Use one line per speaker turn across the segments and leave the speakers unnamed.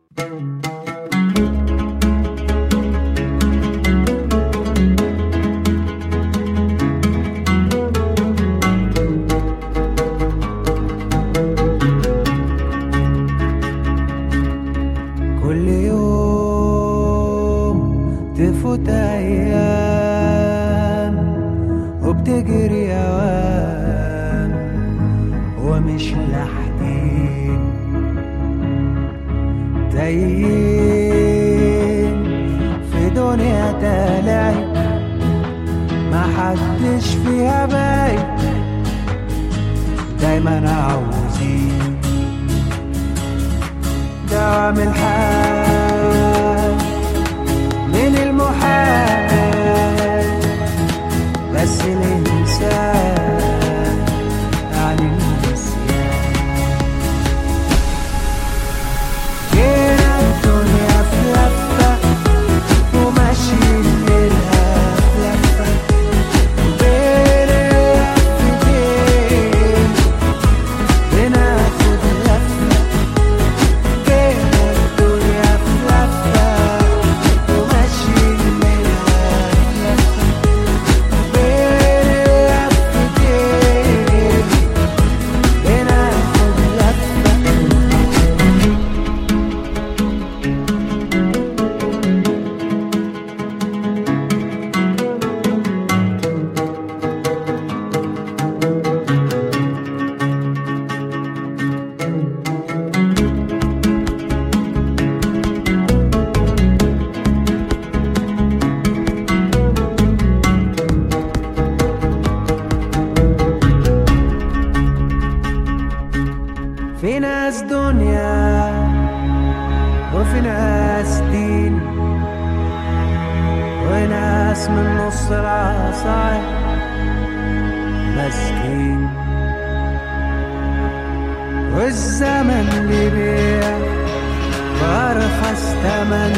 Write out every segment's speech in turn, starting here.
كل يوم تفوت أيام وبتجري أوام ومش لاحقين تايهين في دنيا تلاهي ما حدش فيها باين دايما عاوزين دوام الحال من المحال بس الإنسان عن النسيان جينا الدنيا في لفة وماشيين منها في لفة وبين اللفتين بناخد لفة جينا الدنيا في لفة وماشيين منها في لفة بين اللفتين بناخد لفة في ناس دنيا وفي ناس دين وناس من نص العصاية مسكين والزمن بيبيع بأرخص تمن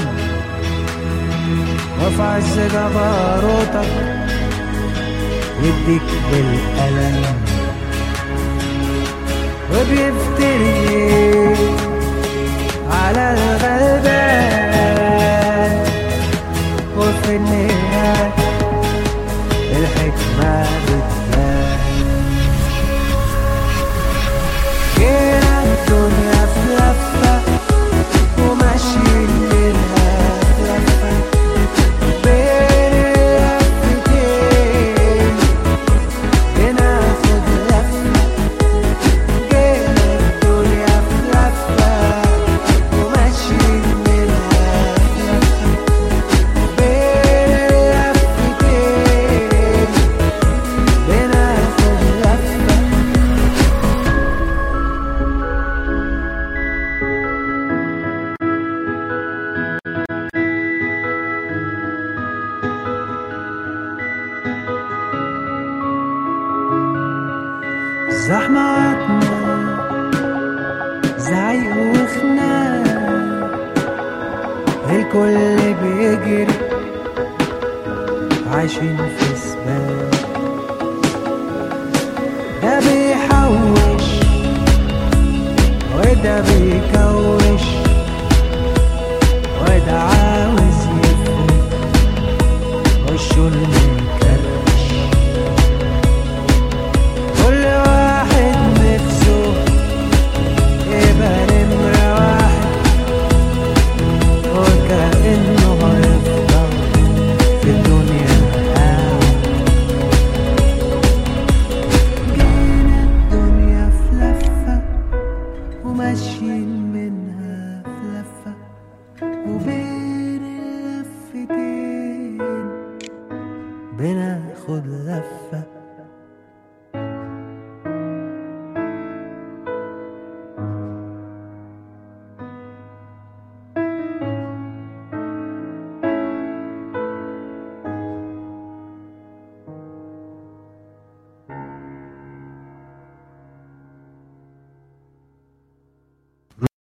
وفي عز جبروتك يديك بالقلم وبيفتري على الغلبان وفي النهاية الحكمة بتبان جينا الدنيا في لفة وماشيين منها في لفة بين اللفتين بناخد لفة جينا الدنيا في لفة وماشيين منها في لفة بين اللفتين بناخد لفة زحمة وعتمة زعيق وخناق الكل بيجري عايشين في سباق ده بيحوش وده بيكوش وده عاوز يفرق وشه المكرش كل واحد نفسه يبقى نمرة واحد وكأنه هيفضل في الدنيا قاعد جينا الدنيا في لفة وماشيين منها في لفة وبين اللفتين بناخد لفة